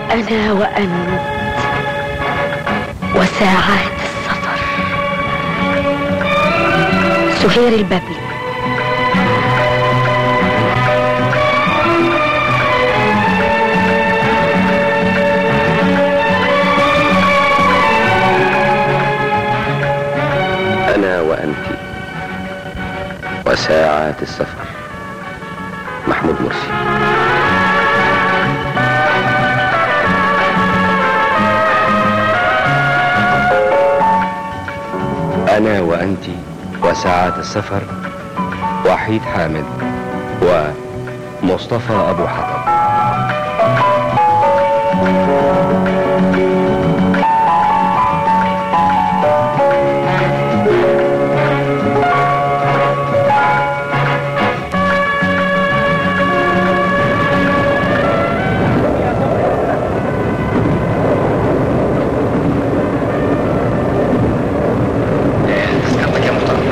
أنا وأنت وساعات السفر سهير البابلي أنا وأنت وساعات السفر محمود مرسي أنا وأنت وساعات السفر وحيد حامد ومصطفى أبو حطب تذكرتك يا محترم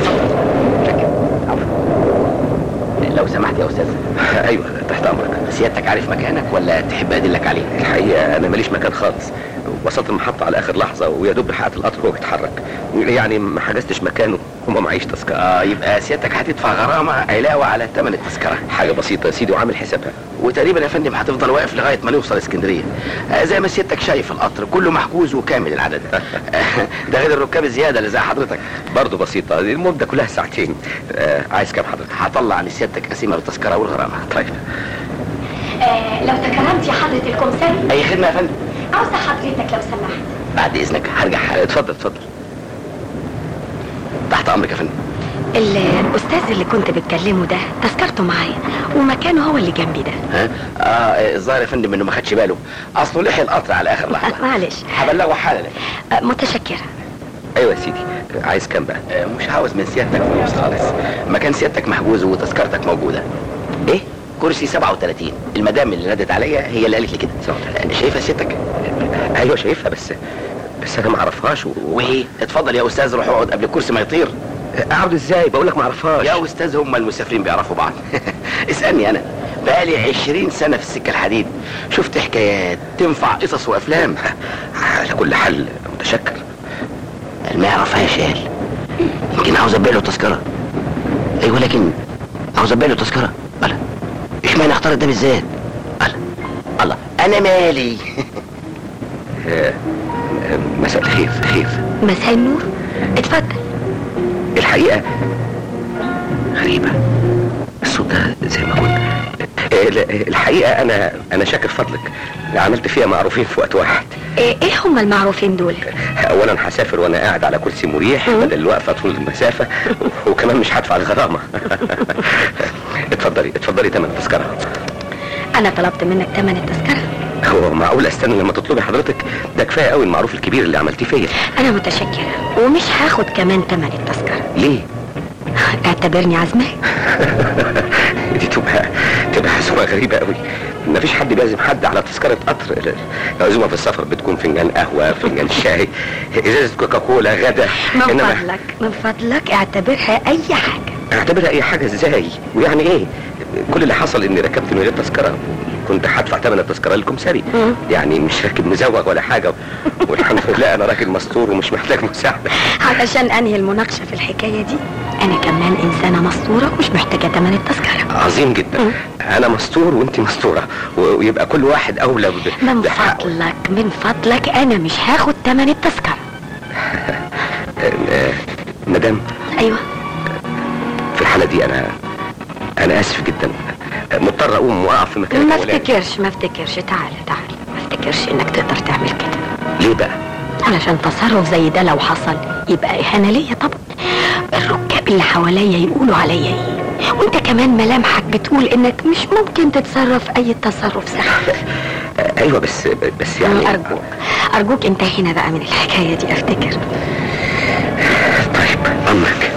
لو سمحت يا استاذ أيوة تحت أمرك سيادتك عارف مكانك ولا تحب ادلك عليه الحقيقة أنا ماليش مكان خالص وصلت المحطة على آخر لحظة ويا دوب لحقت القطر وهو بيتحرك يعني ما حجزتش مكانه وما معيش تذكرة اه يبقى سيادتك هتدفع غرامه علاوه على ثمن التذكره حاجة بسيطة يا سيدي وعامل حسابها وتقريبا يا فندم هتفضل واقف لغايه ما نوصل اسكندريه آه زي ما سيادتك شايف القطر كله محجوز وكامل العدد آه ده غير الركاب الزياده اللي زي حضرتك برضه بسيطة المدة كلها ساعتين آه عايز كام حضرتك؟ هطلع لسيادتك قسيمه بالتذكره والغرامه طيب آه لو تكرمت يا حضرة الكمساري اي خدمه يا فندم عاوزة حضرتك لو سمحت بعد اذنك هرجع اتفضل اتفضل تحت امرك يا فندم الأستاذ اللي كنت بتكلمه ده تذكرته معايا ومكانه هو اللي جنبي ده ها اه الظاهر يا فندم انه ما خدش باله اصله لحق القطر على اخر لحظه معلش هبلغه حالا آه متشكرة ايوه يا سيدي عايز كام بقى؟ آه، مش عاوز من سيادتك فلوس خالص مكان سيادتك محجوز وتذكرتك موجوده ايه كرسي 37 المدام اللي نادت عليا هي اللي قالت لي كده آه، شايفها سيادتك ايوه شايفها بس بس انا ما اعرفهاش و... وايه اتفضل يا استاذ روح اقعد قبل الكرسي ما يطير اقعد ازاي؟ بقول لك ما اعرفهاش يا استاذ هم المسافرين بيعرفوا بعض اسالني انا بقالي 20 سنه في السكه الحديد شفت حكايات تنفع قصص وافلام على كل حال متشكر ما يعرفهاش قال يمكن عاوز ابيع له تذكره ايوه لكن عاوز ابيع له تذكره الله اشمعنى اختار ده بالذات الله الله انا مالي آه، آه، مساء الخير خير مساء النور اتفضل الحقيقة غريبة الصوت ده زي ما قلت آه، لا، الحقيقة أنا أنا شاكر فضلك عملت فيها معروفين في وقت واحد ايه إيه هم المعروفين دول أولا هسافر وأنا قاعد على كرسي مريح مم. بدل الوقفة طول المسافة وكمان مش هدفع الغرامة اتفضلي اتفضلي تمن التذكرة انا طلبت منك تمن التذكرة هو معقول استنى لما تطلبي حضرتك ده كفايه قوي المعروف الكبير اللي عملتيه فيا انا متشكرة ومش هاخد كمان تمن التذكرة ليه اعتبرني عزمك دي تبقى تبقى عزومه غريبه قوي مفيش حد بيعزم حد على تذكره قطر العزومه في السفر بتكون فنجان قهوه فنجان شاي ازازه كوكاكولا غدا من فضلك من فضلك اعتبرها اي حاجة اعتبرها اي حاجه ازاي ويعني ايه كل اللي حصل اني ركبت من غير تذكره كنت هدفع ثمن التذكره للكمساري مم. يعني مش راكب مزوغ ولا حاجه والحمد لله انا راجل مستور ومش محتاج مساعده علشان انهي المناقشة في الحكاية دي انا كمان انسانة مسطورة ومش محتاجة تمن التذكرة عظيم جدا مم. انا مستور وانت مستوره و- ويبقى كل واحد اولى ب- من بحقه. فضلك من فضلك انا مش هاخد تمن التذكرة آه، مدام ايوه في الحاله دي انا انا اسف جدا آه، مضطر اقوم واقف في مكان ما افتكرش ما افتكرش تعال تعال ما افتكرش انك تقدر تعمل كده ليه بقى علشان تصرف زي ده لو حصل يبقى اهانه ليا طبعا الركاب اللي حواليا يقولوا عليا ايه وانت كمان ملامحك بتقول انك مش ممكن تتصرف اي تصرف صح آه، ايوه بس بس يعني ارجوك ارجوك انتهينا بقى من الحكايه دي افتكر طيب امرك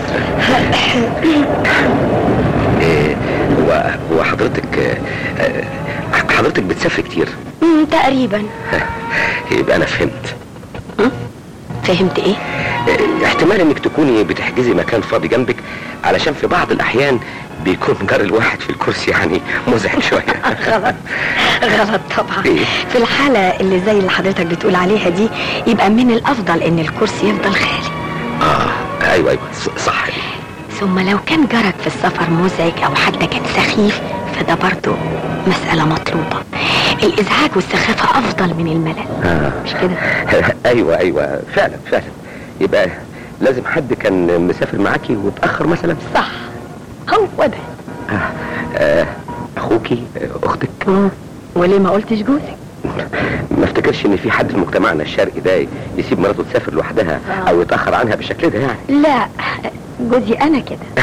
آه، هو هو حضرتك آه، آه، حضرتك بتسافر كتير مم، تقريبا يبقى انا فهمت مم، فهمت ايه آه، احتمال انك تكوني بتحجزي مكان فاضي جنبك علشان في بعض الاحيان بيكون جار الواحد في الكرسي يعني مزعج شويه غلط غلط طبعا إيه؟ في الحالة اللي زي اللي حضرتك بتقول عليها دي يبقى من الأفضل إن الكرسي يفضل خالي اه ايوه ايوه ص- صح دي ثم لو كان جارك في السفر مزعج أو حتى كان سخيف فده برضو مسألة مطلوبة الإزعاج والسخافة أفضل من الملل آه. مش كده؟ ايوه ايوه فعلا فعلا يبقى لازم حد كان مسافر معاكي واتاخر مثلا صح هو ده آه. آه. اخوكي آه، اختك مم. وليه ما قلتش جوزك؟ ما افتكرش ان في حد في مجتمعنا الشرقي ده يسيب مراته تسافر لوحدها آه. او يتاخر عنها بالشكل ده يعني لا جوزي أنا كده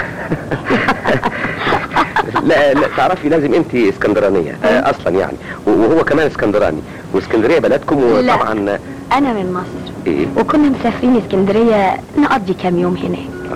لا لا تعرفي لازم انت اسكندرانيه آه اصلا يعني وهو كمان اسكندراني واسكندريه بلدكم لا. وطبعا أنا من مصر ايه وكنا مسافرين اسكندرية نقضي كام يوم هناك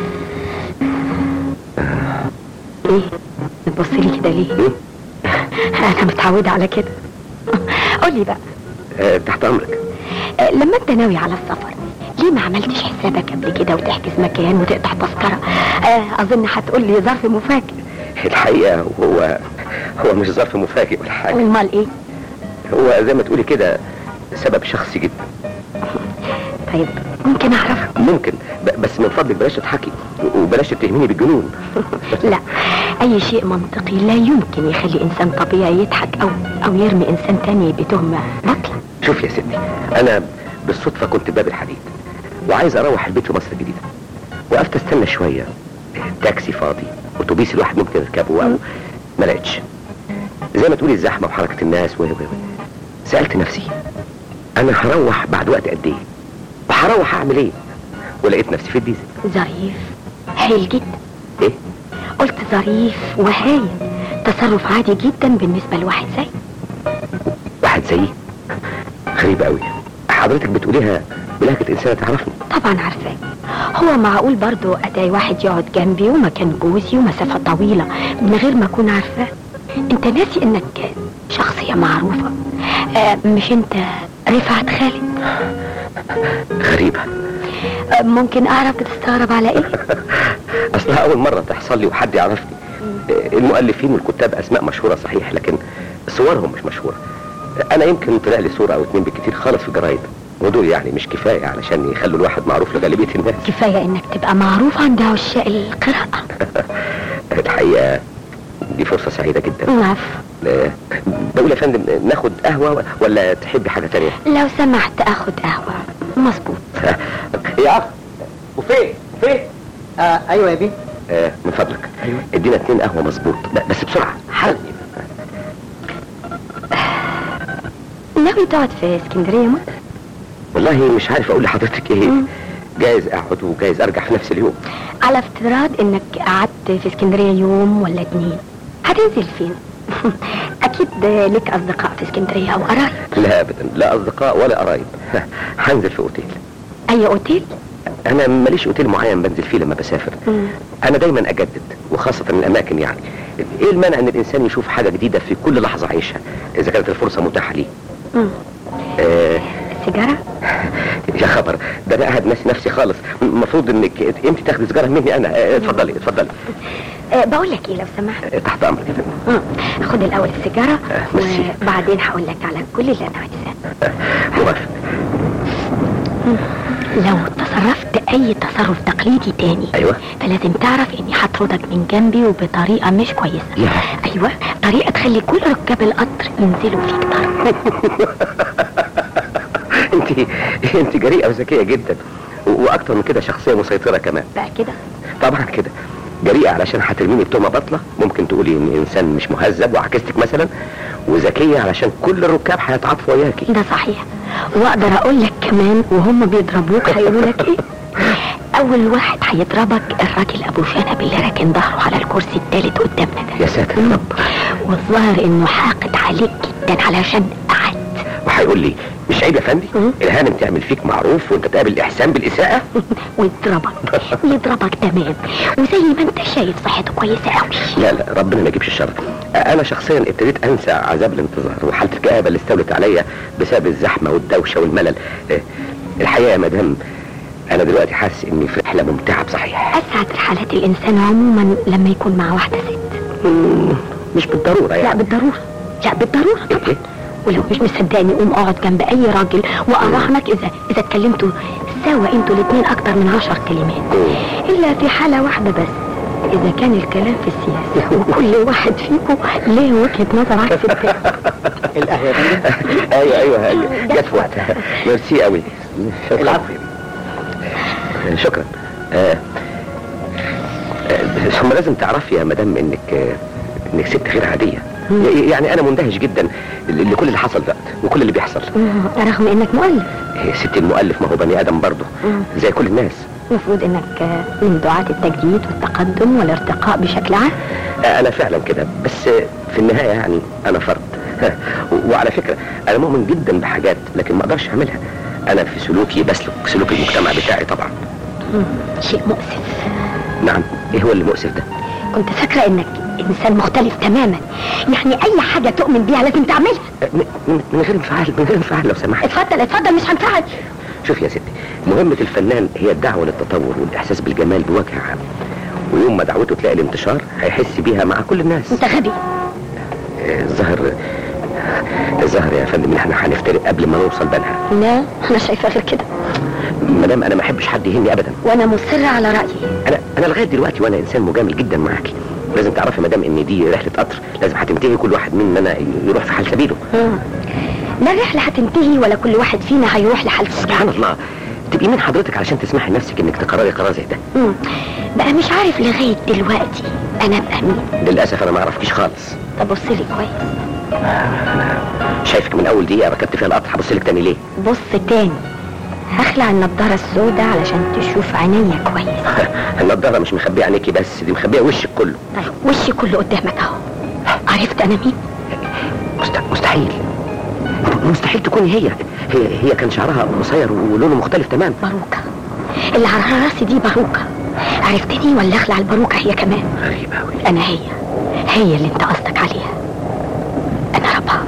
ايه بتبص لي كده ليه إيه؟ انا متعودة على كده قولي بقى آه تحت امرك آه، لما انت ناوي على السفر ليه ما عملتش حسابك قبل كده وتحجز مكان وتقطع تذكرة آه اظن هتقول لي ظرف مفاجئ الحقيقه هو هو مش ظرف مفاجئ ولا حاجه امال ايه هو زي ما تقولي كده سبب شخصي جدا طيب ممكن اعرف ممكن ب- بس من فضلك بلاش تضحكي وبلاش تتهميني بالجنون لا اي شيء منطقي لا يمكن يخلي انسان طبيعي يضحك او او يرمي انسان تاني بتهمة بطلة شوف يا ستي انا بالصدفه كنت باب الحديد وعايز اروح البيت في مصر الجديده وقفت استنى شويه تاكسي فاضي اتوبيس الواحد ممكن يركبه او ما لقيتش زي ما تقولي الزحمه وحركه الناس و و و. سالت نفسي انا هروح بعد وقت قد ايه وهروح اعمل ايه ولقيت نفسي في الديزل ظريف هايل جدا ايه قلت ظريف وهايل تصرف عادي جدا بالنسبة لواحد زي واحد زيي غريبه قوي حضرتك بتقوليها بلهجه انسانه تعرفني طبعا عارفاه هو معقول برضو ادعي واحد يقعد جنبي ومكان جوزي ومسافة طويلة من غير ما اكون عارفاه انت ناسي انك شخصية معروفة آه مش انت رفعت خالد غريبه آه ممكن اعرف بتستغرب على ايه اصلها اول مره تحصل لي وحد يعرفني المؤلفين والكتاب اسماء مشهوره صحيح لكن صورهم مش مشهوره انا يمكن طلع لي صوره او اتنين بالكتير خالص في الجرايد ودول يعني مش كفايه علشان يخلوا الواحد معروف لغالبيه الناس كفاية انك تبقى معروف عند عشاق القراءة الحقيقه دي فرصه سعيده جدا عفو آه، بقول يا فندم ناخد قهوه ولا تحبي حاجه تانية لو سمحت اخد قهوة مظبوط يا اخ وفين فين آه ايوه يا بيه آه من فضلك أيوة. ادينا اتنين قهوه مظبوط ب- بس بسرعه حاضر. ناوي تقعد في اسكندرية مدة والله مش عارف اقول لحضرتك ايه مم. جايز اقعد وجايز ارجع في نفس اليوم على افتراض انك قعدت في اسكندرية يوم ولا اتنين هتنزل فين اكيد لك اصدقاء في اسكندرية او قرايب لا ابدا لا اصدقاء ولا قرايب هنزل في اوتيل اي اوتيل انا ماليش اوتيل معين بنزل فيه لما بسافر مم. انا دايما اجدد وخاصه الاماكن يعني ايه المانع ان الانسان يشوف حاجه جديده في كل لحظه عايشها اذا كانت الفرصه متاحه ليه مم. آه سيجارة يا خبر ده انا قاعد ناسي نفسي خالص المفروض انك انت تاخدي سيجاره مني انا آه، اتفضلي اتفضلي أه بقول لك ايه لو سمحت آه، تحت امرك يا فندم مم. خد الاول السيجارة آه، ميرسي. وبعدين هقول لك على كل اللي انا عايزاه آه، موافق لو تصرفت اي تصرف تقليدي تاني ايوه فلازم تعرف اني هطردك من جنبي وبطريقة مش كويسة يا. ايوه طريقة تخلي كل ركاب القطر ينزلوا فيك ضرب انت انت جريئه وذكيه جدا و- واكتر من كده شخصيه مسيطره كمان بقى كده طبعا كده جريئه علشان هترميني بتهمه باطله ممكن تقولي ان انسان مش مهذب وعكستك مثلا وذكيه علشان كل الركاب هيتعاطفوا وياكي ده صحيح واقدر اقول لك كمان وهم بيضربوك هيقولوا لك ايه اول واحد هيضربك الراجل ابو شنب اللي راكن ظهره على الكرسي التالت قدامنا ده يا ساتر يا رب والظاهر انه حاقد عليك جدا علشان قعدت وهيقول لي مش عيب يا فندي مم. الهانم تعمل فيك معروف وانت تقابل احسان بالاساءه ويضربك ويضربك تمام وزي ما انت شايف صحته كويسه قوي لا لا ربنا ما يجيبش الشر انا شخصيا ابتديت انسى عذاب الانتظار وحاله الكآبه اللي استولت عليا بسبب الزحمه والدوشه والملل آه، الحقيقه يا مدام انا دلوقتي حاسس اني في رحله ممتعه بصحيح اسعد رحلات الانسان عموما لما يكون مع واحده ست مم، مش بالضروره لا يعني بالضروره لا بالضروره إيه؟ طبعا ولو مش مصدقني قوم اقعد جنب اي راجل واراهنك اذا اذا اتكلمتوا سوا انتوا الاثنين اكتر من عشر كلمات مم. الا في حاله واحده بس اذا كان الكلام في السياسه وكل واحد فيكم ليه وجهه نظر عكس التاني القهوه يا فندم ايوه ايوه ايوه جت في وقتها ميرسي قوي شكرا العفو. شكرا آه. آه، ثم لازم تعرفي يا مدام انك آه، انك ست غير عاديه ي- يعني انا مندهش جدا ل- لكل اللي حصل ده وكل اللي بيحصل مم، رغم انك مؤلف هي ست المؤلف ما هو بني ادم برضه مم. زي كل الناس المفروض انك آه، من دعاة التجديد والتقدم والارتقاء بشكل عام آه، انا فعلا كده بس آه، في النهايه يعني انا فرد و- وعلى فكره انا مؤمن جدا بحاجات لكن ما اقدرش اعملها انا في سلوكي بسلك سلوك المجتمع بتاعي طبعا مم، شيء مؤسف نعم ايه هو اللي مؤسف ده كنت فاكرة انك انسان مختلف تماما يعني اي حاجة تؤمن بيها لازم تعملها م- م- من غير انفعال من غير انفعال لو سمحت اتفضل اتفضل مش هنفعل شوف يا ستي مهمة الفنان هي الدعوة للتطور والإحساس بالجمال بوجه عام ويوم ما دعوته تلاقي الانتشار هيحس بيها مع كل الناس انت غبي آه، الظاهر الظاهر يا فندم ان احنا هنفترق قبل ما نوصل بينها لا انا شايفة غير كده مدام انا ما احبش حد يهني ابدا وانا مصرة على رأيي انا انا لغايه دلوقتي وانا انسان مجامل جدا معاكي لازم تعرفي مدام ان دي رحله قطر لازم هتنتهي كل واحد مننا يروح في حال سبيله مم. لا الرحلة هتنتهي ولا كل واحد فينا هيروح لحال سبحان الله تبقي مين حضرتك علشان تسمحي لنفسك انك تقرري قرار زي ده مم. بقى مش عارف لغاية دلوقتي انا ابقى مين للاسف انا ما اعرفكيش خالص طب بص لي كويس شايفك من اول دقيقه ركبت فيها القطر هبص لك تاني ليه بص تاني هخلع النضارة السوداء علشان تشوف عينيا كويس النضاره مش مخبيه عينيكي بس دي مخبيه وشك كله طيب وشي كله قدامك اهو عرفت انا مين مست... مستحيل مستحيل تكوني هي هي هي كان شعرها قصير ولونه مختلف تمام باروكة اللي على راسي دي باروكة عرفتني ولا اخلع الباروكة هي كمان غريب قوي انا هي هي اللي انت قصدك عليها انا رباب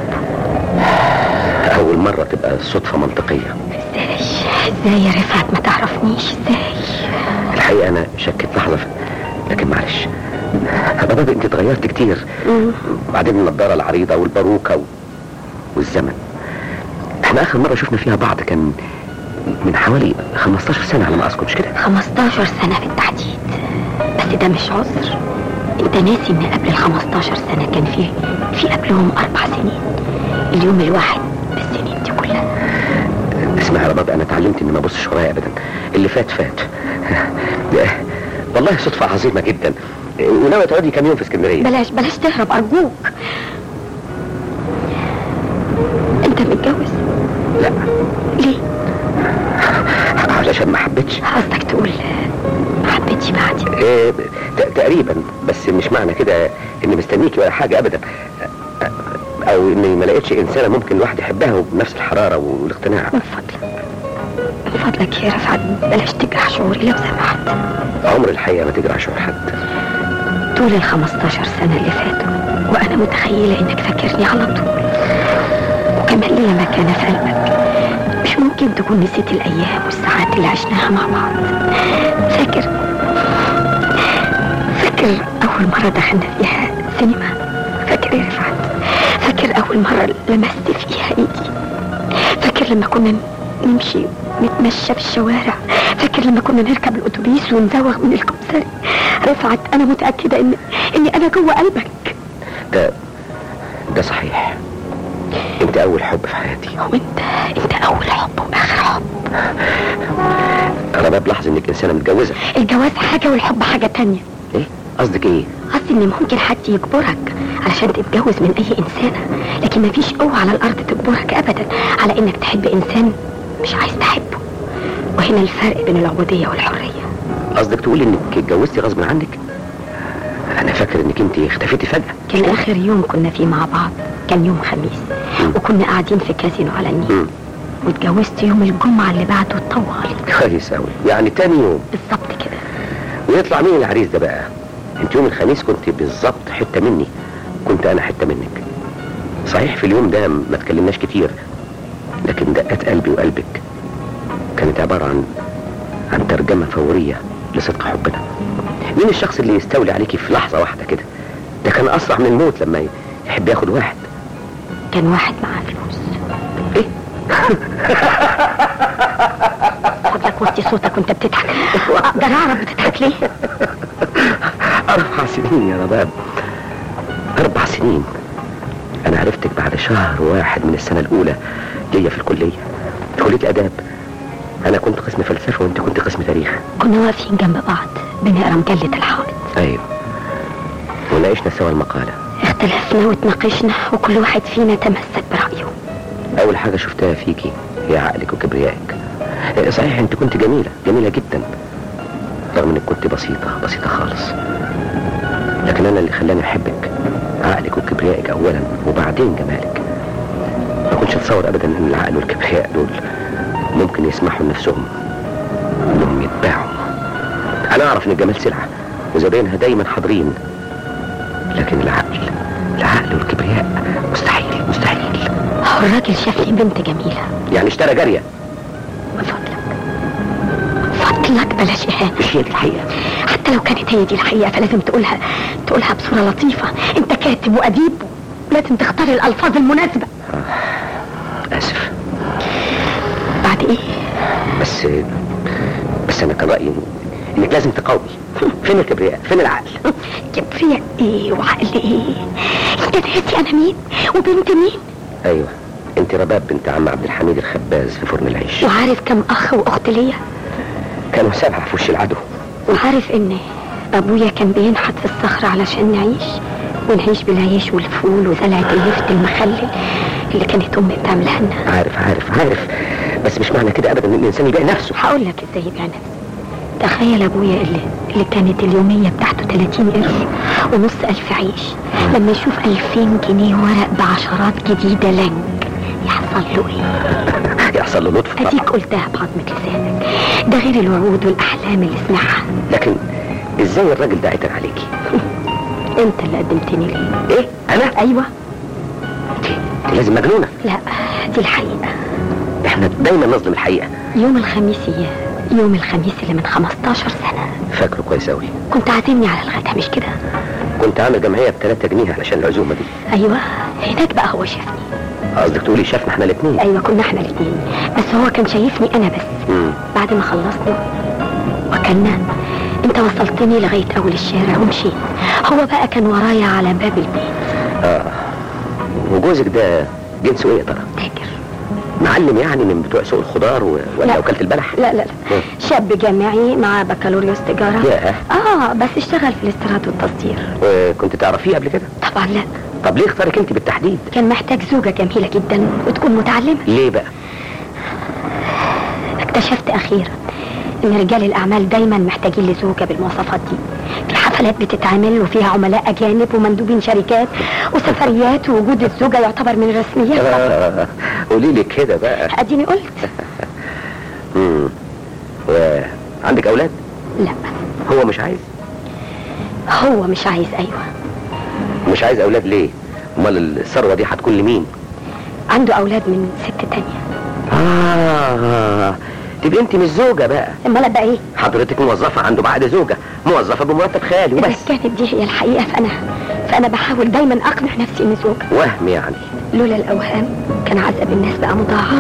اول مره تبقى صدفه منطقيه ازاي ازاي يا رفعت ما تعرفنيش ازاي الحقيقه انا شكيت لحظه في- لكن معلش يا بابا انت اتغيرت كتير مم. بعدين النضاره العريضه والباروكه و... والزمن احنا اخر مره شفنا فيها بعض كان من حوالي 15 سنه على ما اذكر مش كده 15 سنة بالتحديد بس ده مش عذر انت ناسي ان قبل ال 15 سنة كان في في قبلهم اربع سنين اليوم الواحد بالسنين دي كلها اسمع يا رباب انا اتعلمت اني ما ابصش ورايا ابدا اللي فات فات والله صدفه عظيمه جدا وناوي تقعدي كام يوم في اسكندريه بلاش بلاش تهرب ارجوك انت متجوز لا ليه علشان ما حبيتش قصدك تقول ما حبيتش بعدي إيه، ت- تقريبا بس مش معنى كده اني مستنيكي ولا حاجه ابدا او اني ما لقيتش انسانه ممكن الواحد يحبها وبنفس الحراره والاقتناع من فضلك من فضلك يا رفعت بلاش تجرح شعوري لو سمحت عمر الحقيقه ما تجرى شعور حد طول ال 15 سنة اللي فاتوا وأنا متخيلة إنك فاكرني على طول وكمان ليا مكانة في قلبك مش ممكن تكون نسيت الأيام والساعات اللي عشناها مع بعض فاكر فاكر أول مرة دخلنا فيها سينما فاكر يا رفعت فاكر أول مرة لمست فيها إيدي فاكر لما كنا نمشي نتمشى في الشوارع فاكر لما كنا نركب الأتوبيس ونزوغ من الكمثري رفعت أنا متأكدة إن إني أنا جوه قلبك ده ده صحيح انت اول حب في حياتي وأنت أنت أول حب وآخر حب انا بلاحظ انك انسانه متجوزه الجواز حاجة والحب حاجة تانية ايه قصدك ايه قصدي إن ممكن حد يجبرك علشان تتجوز من أي إنسانة لكن مفيش قوة على الأرض تجبرك أبدا على إنك تحب إنسان مش عايز تحبه وهنا الفرق بين العبودية والحرية قصدك تقولي انك اتجوزتي غصب عنك انا فاكر انك انت اختفيتي فجاه كان آخر يوم كنا فيه مع بعض كان يوم خميس وكنا قاعدين في كازينو على النيل مم. واتجوزت يوم الجمعة اللي بعده طوال كويس قوي يعني تاني يوم بالظبط كده ويطلع مين العريس ده بقى انت يوم الخميس كنت بالظبط حته مني كنت انا حته منك صحيح في اليوم ده ما تكلمناش كتير لكن دقات قلبي وقلبك كانت عباره عن عن ترجمة فورية لصدق حبنا مين الشخص اللي يستولي عليكي في لحظة واحدة كده ده كان أسرع من الموت لما يحب ياخد واحد كان واحد معاه فلوس ايه فضلك وطي صوتك وانت بتضحك اقدر اعرف بتضحك ليه أربع سنين يا رباب أربع سنين أنا عرفتك بعد شهر واحد من السنة الأولى ليا في الكلية في كلية آداب أنا كنت قسم فلسفة وأنت كنت قسم تاريخ كنا واقفين جنب بعض بنقرا مجلة الحائط أيوه وناقشنا سوا المقالة اختلفنا واتناقشنا وكل واحد فينا تمسك برأيه أول حاجة شفتها فيكي هي عقلك وكبريائك إيه، صحيح أنت كنت جميلة جميلة جدا رغم إنك كنت بسيطة بسيطة خالص لكن أنا اللي خلاني أحبك عقلك وكبريائك أولا وبعدين جمالك ما كنتش أتصور أبدا إن العقل والكبرياء دول ممكن يسمحوا لنفسهم إنهم يتباعوا أنا أعرف إن الجمال سلعة وزباينها دايما حاضرين لكن العقل العقل والكبرياء مستحيل مستحيل هو الراجل شاف لي بنت جميلة يعني اشترى جارية من فضلك فضلك بلاش إهانة مش هي دي الحقيقة حتى لو كانت هي دي الحقيقة فلازم تقولها تقولها بصورة لطيفة انت كاتب وأديب لازم تختار الألفاظ المناسبة آسف بعد إيه؟ بس بس أنا كان رأيي إن- إنك لازم تقاومي فين الكبرياء فين العقل كبرياء إيه وعقل إيه؟ انت ناسي أنا مين وبنت مين أيوه أنت رباب بنت عم عبد الحميد الخباز في فرن العيش وعارف كم أخ وأخت ليا كانوا سبعة في وش العدو وعارف إن أبويا كان بينحت في الصخرة علشان نعيش ونعيش بالعيش والفول وزلعة اللفت المخلل اللي كانت أمي بتعملها لنا عارف عارف عارف بس مش معنى كده أبدا إن الإنسان يبيع نفسه هقول لك ازاي يبيع نفسه تخيل ابويا اللي اللي كانت اليوميه بتاعته 30 قرش ونص الف عيش لما يشوف 2000 جنيه ورق بعشرات جديده لنج يحصل له ايه يحصل له لطف اديك طبعا قلتها بعظمه لسانك ده غير الوعود والاحلام اللي سمعها لكن إزاي الراجل ده عتر عليكي انت اللي قدمتني ليه إيه أنا ايوه دي لازم مجنونة لا دي الحقيقه إحنا دايما نظلم الحقيقة يوم الخميس يا يوم الخميس اللي من 15 سنه فاكره كويس أوي كنت عازمني على الغدا مش كده كنت عامل جمعية بثلاثة جنيه علشان العزومة دي ايوه هناك بقى هو شافني قصدك تقولي شافنا احنا الاثنين ايوه كنا احنا الاثنين بس هو كان شايفني انا بس مم. بعد ما خلصنا وكلنا انت وصلتني لغايه اول الشارع ومشيت هو بقى كان ورايا على باب البيت وجوزك ده جنسه ايه يا ترى؟ تاجر معلم يعني من بتوع سوق الخضار و... ولا لا. وكالة البلح؟ لا لا لا مم. شاب جامعي مع بكالوريوس تجاره ياه. اه بس اشتغل في الاستيراد والتصدير وكنت تعرفيه قبل كده؟ طبعا لا طب ليه اختارك انت بالتحديد؟ كان محتاج زوجة جميلة جدا وتكون متعلمة ليه بقى؟ اكتشفت اخيرا ان رجال الاعمال دايما محتاجين لزوجة بالمواصفات دي في حفلات بتتعمل وفيها عملاء اجانب ومندوبين شركات وسفريات ووجود الزوجة يعتبر من الرسميات آه، قولي لي كده بقى اديني قلت مم. وعندك اولاد؟ لا هو مش عايز؟ هو مش عايز ايوه مش عايز اولاد ليه؟ امال الثروة دي هتكون لمين؟ عنده اولاد من ست تانية اه تبقى انت مش زوجة بقى امال ابقى ايه حضرتك موظفة عنده بعقد زوجة موظفة بمرتب خالي اذا وبس كانت دي هي الحقيقة فانا فانا بحاول دايما اقنع نفسي اني زوجة وهم يعني لولا الاوهام كان عذاب الناس بقى مضاعف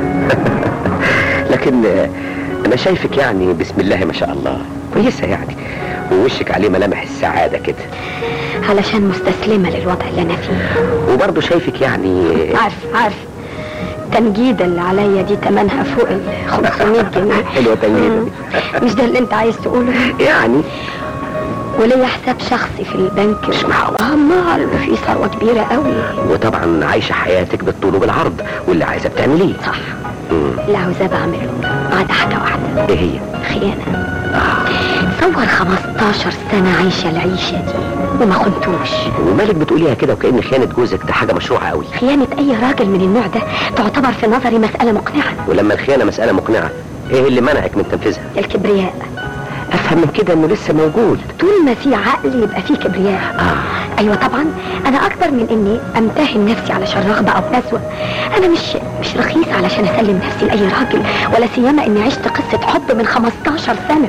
لكن آه، انا شايفك يعني بسم الله ما شاء الله كويسة يعني ووشك عليه ملامح السعادة كده علشان مستسلمة للوضع اللي انا فيه وبرضه شايفك يعني عارف عارف التنجيدة اللي عليا دي تمنها فوق ال 500 جنيه حلوة تنجيدة مم. مش ده اللي انت عايز تقوله يعني وليا حساب شخصي في البنك مش معقول. امال وفي ثروة كبيرة قوي وطبعا عايشة حياتك بالطول وبالعرض واللي عايزة بتعمليه صح مم. اللي عاوزاه بعمله ما عدا حاجة واحدة ايه هي خيانة تصور 15 سنة عايشة العيشة دي وما خنتوش ومالك بتقوليها كده وكأن خيانة جوزك ده حاجة مشروعة قوي خيانة أي راجل من النوع ده تعتبر في نظري مسألة مقنعة ولما الخيانة مسألة مقنعة ايه اللي منعك من تنفيذها الكبرياء افهم من كده انه لسه موجود طول ما في عقل يبقى في كبرياء اه ايوه طبعا انا اكتر من اني امتهن نفسي علشان رغبه او نسوه انا مش مش رخيص علشان اسلم نفسي لاي راجل ولا سيما اني عشت قصه حب من 15 سنه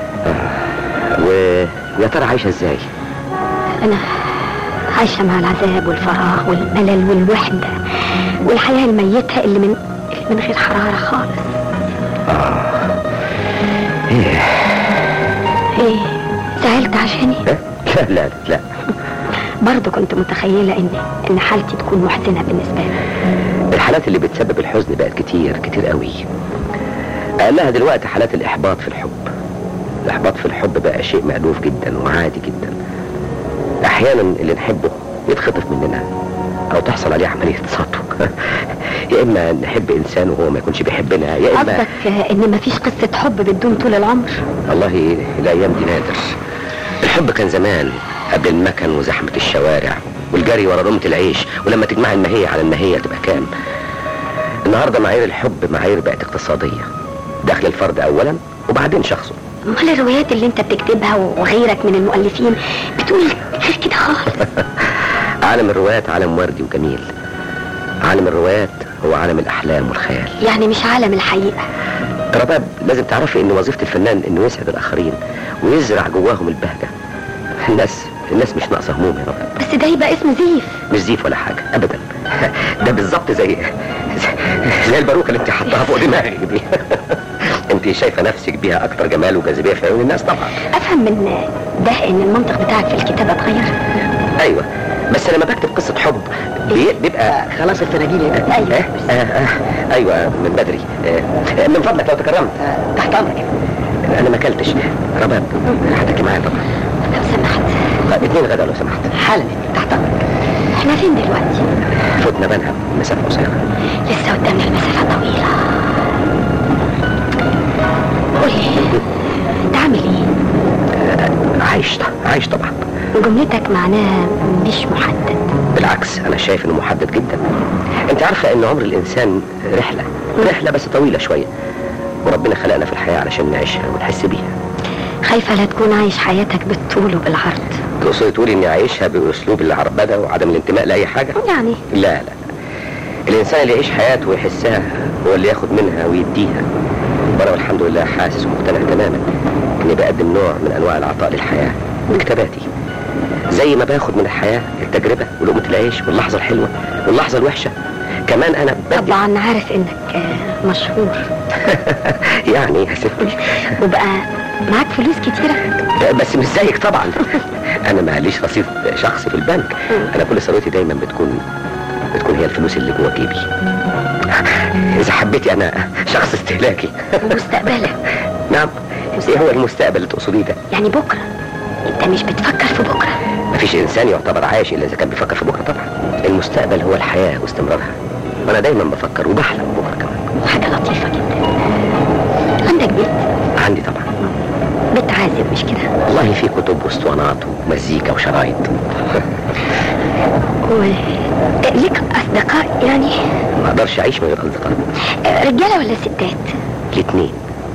ويا ترى عايشه ازاي انا عايشه مع العذاب والفراغ والملل والوحده والحياه الميته اللي من اللي من غير حراره خالص ايه ايه زعلت عشاني لا لا لا, لا. برضه كنت متخيله ان ان حالتي تكون محزنه بالنسبه لي الحالات اللي بتسبب الحزن بقت كتير كتير قوي اقلها دلوقتي حالات الاحباط في الحب الاحباط في الحب بقى شيء مألوف جدا وعادي جدا احيانا اللي نحبه يتخطف مننا او تحصل عليه عمليه سطو يا اما نحب انسان وهو ما يكونش بيحبنا يا اما قصدك آه، ان مفيش قصه حب بتدوم طول العمر والله الايام دي نادر الحب كان زمان قبل المكن وزحمه الشوارع والجري ورا لقمه العيش ولما تجمع المهيه على المهيه تبقى كام النهارده معايير الحب معايير بقت اقتصاديه دخل الفرد اولا وبعدين شخصه امال الروايات اللي انت بتكتبها وغيرك من المؤلفين بتقول غير كده خالص عالم الروايات عالم وردي وجميل عالم الروايات هو عالم الاحلام والخيال يعني مش عالم الحقيقه رباب لازم تعرفي ان وظيفه الفنان انه يسعد الاخرين ويزرع جواهم البهجه الناس الناس مش ناقصه هموم يا رباب بس ده يبقى اسمه زيف مش زيف ولا حاجه ابدا ده بالظبط زي زي الباروكه اللي انت حطاها فوق دماغك دي انت شايفه نفسك بيها اكتر جمال وجاذبيه في عيون الناس طبعا افهم من ده ان المنطق بتاعك في الكتابه اتغير ايوه بس لما بكتب قصه حب بي- بيبقى خلاص الفناجين هنا أيوة. آه آه آه ايوه من بدري آه من فضلك لو تكرمت تحت امرك انا ما اكلتش رباب هتحكي معايا طبعا لو سمحت طيب اتنين غدا لو سمحت حالا تحت امرك احنا فين دلوقتي فوتنا بنها مسافه قصيره لسه قدامنا المسافه طويله قولي انت عامل ايه عايش عايش طبعا جملتك معناها مش محدد بالعكس انا شايف انه محدد جدا انت عارفه ان عمر الانسان رحله رحله بس طويله شويه وربنا خلقنا في الحياه علشان نعيشها ونحس بيها خايفه لا تكون عايش حياتك بالطول وبالعرض تقصدي تقولي اني عايشها باسلوب العربده وعدم الانتماء لاي حاجه يعني لا لا الانسان اللي يعيش حياته ويحسها هو اللي ياخد منها ويديها وانا والحمد لله حاسس ومقتنع تماما اني بقدم نوع من انواع العطاء للحياه بكتاباتي زي ما باخد من الحياه التجربه ولقمه العيش واللحظه الحلوه واللحظه الوحشه كمان انا بدي طبعا عارف انك آه، مشهور يعني يا ستي وبقى معاك فلوس كتيرة بس مش زيك طبعا انا ماليش رصيد شخصي في البنك انا كل ثروتي دايما بتكون بتكون هي الفلوس اللي جوه جيبي اذا حبيتي انا شخص استهلاكي ومستقبلك نعم ايه هو المستقبل اللي تقصديه ده يعني بكرة انت مش بتفكر في بكرة مفيش انسان يعتبر عايش الا اذا كان بيفكر في بكره طبعا المستقبل هو الحياه واستمرارها وانا دايما بفكر وبحلم بكره كمان حاجة لطيفة جدا عندك بيت عندي طبعا بيت عازب مش كده والله في كتب واسطوانات ومزيكا وشرايط و... ليك أصدقاء يعني ما اقدرش اعيش من غير اصدقاء آه، رجالة ولا ستات الاثنين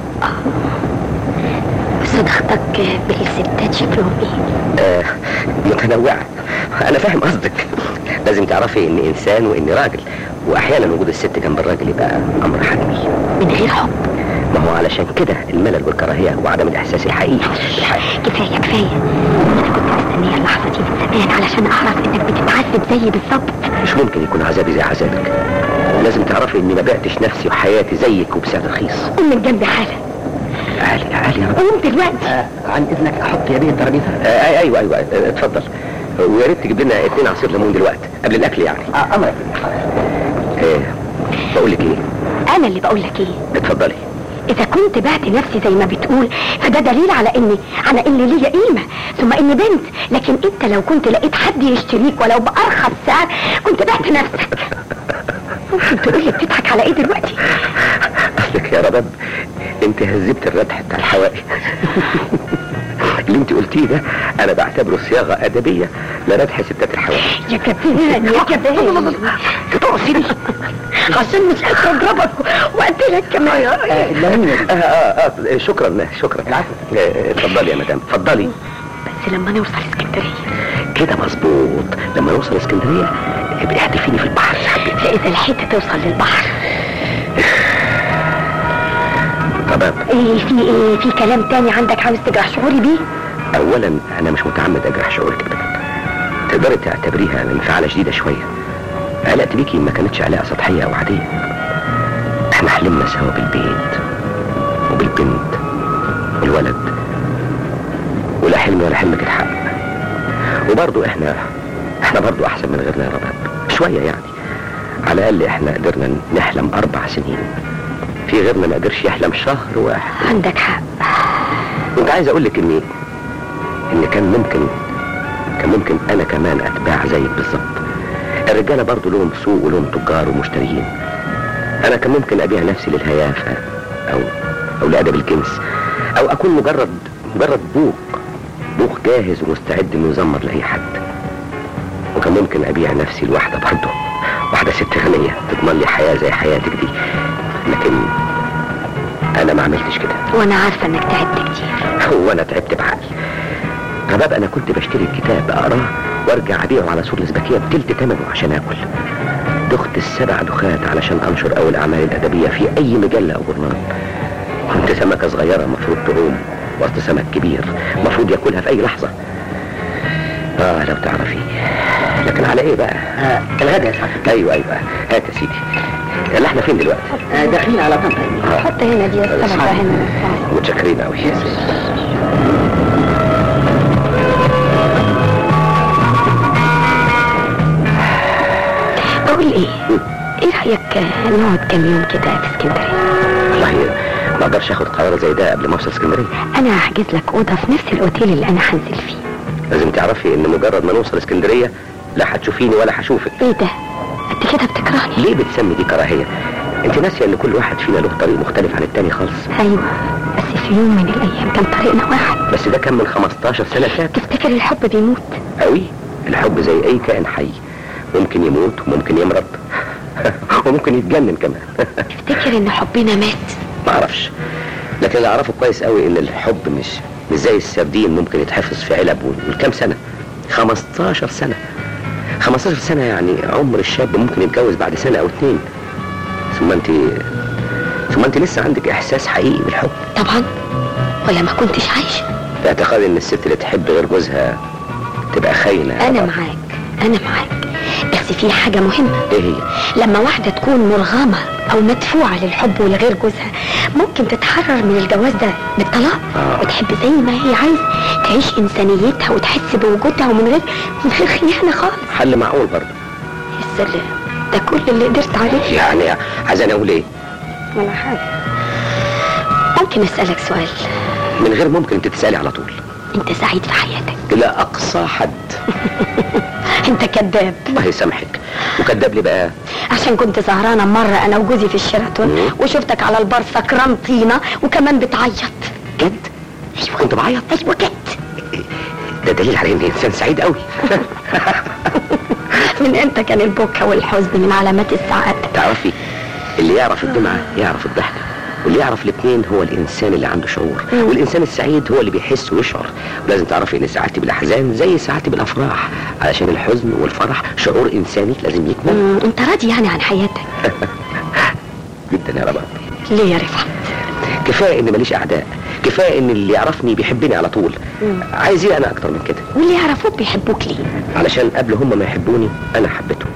صداقتك بالستات شكلهم ايه آه متنوعة أنا فاهم قصدك لازم تعرفي إني إنسان وإني راجل وأحيانا وجود الست جنب الراجل يبقى أمر حتمي من غير حب ما هو علشان كده الملل والكراهية وعدم الإحساس الحقيقي بالحياة كفاية كفاية أنا كنت مستنية اللحظة دي من زمان علشان أعرف إنك بتتعذب زيي بالظبط مش ممكن يكون عذابي زي عذابك لازم تعرفي إني ما بعتش نفسي وحياتي زيك وبسعر رخيص قوم من جنبي حالا عالي عالي يا رب قوم دلوقتي عن إذنك أحط يدي الترابيزة آه أيوة أيوة آه، اتفضل ويا ريت تجيب لنا اتنين عصير ليمون دلوقتي قبل الأكل يعني أمرك آه بقول لك إيه أنا اللي بقول لك إيه اتفضلي إذا كنت بعت نفسي زي ما بتقول فده دليل على إني على إني ليا قيمة ثم إني بنت لكن أنت لو كنت لقيت حد يشتريك ولو بأرخص سعر كنت بعت نفسك ممكن تقول لي بتضحك على إيه دلوقتي اصلك يا رباب انت هزبت الردح بتاع الحوائي اللي انت قلتيه ده انا بعتبره صياغه ادبيه لردح ستات الحوائي يا كبان يا كبان تقصدي عشان مش قادرة أضربك وأقتلك كمان آه, آه, اه شكرا شكرا العفو اتفضلي يا مدام اتفضلي بس لما نوصل اسكندرية كده مظبوط لما نوصل اسكندريه ابقى احدفيني في البحر يا حبيبي اذا لحقت توصل للبحر تمام ايه في ايه في كلام تاني عندك عاوز تجرح شعوري بيه اولا انا مش متعمد اجرح شعورك ابدا تقدري تعتبريها انفعالة شديدة شوية علاقتي بيكي ما كانتش علاقة سطحية او عادية احنا حلمنا سوا بالبيت وبالبنت والولد ولا حلمي ولا حلمك اتحقق وبرضو احنا احنا برضو احسن من غيرنا يا رباب شوية يعني على الاقل احنا قدرنا نحلم اربع سنين في غيرنا ما قدرش يحلم شهر واحد عندك حق كنت عايز اقول لك اني ان كان ممكن كان ممكن انا كمان اتباع زيك بالظبط الرجاله برضو لهم سوق ولهم تجار ومشتريين انا كان ممكن ابيع نفسي للهيافه او او لادب الجنس او اكون مجرد مجرد بوق بوق جاهز ومستعد انه يزمر لاي حد وكان ممكن ابيع نفسي لواحده برضه واحده ست غنيه تضمن لي حياه زي حياتك دي لكن انا ما عملتش كده وانا عارفه انك تعبت كتير وانا تعبت بعقلي رباب انا كنت بشتري الكتاب اقراه وارجع ابيعه على سوق الازبكيه بتلت ثمنه عشان اكل دخت السبع دخات علشان انشر اول الاعمال الادبيه في اي مجله او جورنال كنت سمكه صغيره مفروض تعوم وسط سمك كبير مفروض ياكلها في اي لحظه اه لو تعرفي لكن على ايه بقى آه الغدا يا صاحبي ايوه ايوه هات يا سيدي يلا احنا فين دلوقتي آه داخلين على طنطا آه. حط هنا دي السلطه هنا متشكرين قوي بقول ايه ايه رايك نقعد كام يوم كده في اسكندريه والله ما اقدرش اخد قرار زي ده قبل ما اوصل اسكندريه انا هحجز لك اوضه في نفس الاوتيل اللي انا هنزل فيه لازم تعرفي ان مجرد ما نوصل اسكندريه لا هتشوفيني ولا هشوفك ايه ده انت كده بتكرهني ليه بتسمي دي كراهيه انت ناسيه ان كل واحد فينا له طريق مختلف عن التاني خالص ايوه بس في يوم من الايام كان طريقنا واحد بس ده كان من 15 سنه فات تفتكر الحب بيموت قوي الحب زي اي كائن حي ممكن يموت وممكن يمرض وممكن يتجنن كمان تفتكر ان حبنا مات ما اعرفش لكن اللي اعرفه كويس قوي ان الحب مش مش زي السردين ممكن يتحفظ في علب والكام سنه 15 سنه 15 سنه يعني عمر الشاب ممكن يتجوز بعد سنه او اتنين ثم انت ثم انت لسه عندك احساس حقيقي بالحب طبعا ولا ما كنتش عايشه في اعتقاد ان الست اللي تحب غير جوزها تبقى خاينه انا معاك انا معاك بس في حاجه مهمه ايه هي لما واحدة تكون مرغمة أو مدفوعة للحب ولغير جوزها ممكن تتحرر من الجواز ده بالطلاق آه. وتحب زي ما هي عايزة تعيش إنسانيتها وتحس بوجودها ومن غير من غير خيانة خالص حل معقول برضه يا سلام ده كل اللي قدرت عليه يعني عايزاني اقول ايه ولا حاجة ممكن أسألك سؤال من غير ممكن انت تسالي على طول أنت سعيد في حياتك الى اقصى حد أنت كذاب الله يسامحك وكذاب لي بقى عشان كنت سهرانة مرة أنا وجوزي في الشيراتون مم. وشفتك على البار سكران طينة وكمان بتعيط جد ايوه كنت بعيط أيوة جد ده دليل على اني انسان سعيد قوي من امتى كان البكا والحزن من علامات السعادة تعرفي اللي يعرف الدمعة يعرف الضحكة واللي يعرف الاثنين هو الانسان اللي عنده شعور مم. والانسان السعيد هو اللي بيحس ويشعر ولازم تعرفي ان سعادتي بالاحزان زي سعادتي بالافراح علشان الحزن والفرح شعور انساني لازم يكمل مم، انت راضي يعني عن حياتك جدا يا رباب ليه يا رفعت كفايه ان ماليش اعداء كفايه ان اللي يعرفني بيحبني على طول مم. عايز ايه انا اكتر من كده واللي يعرفوك بيحبوك ليه علشان قبل هم ما يحبوني انا حبيتهم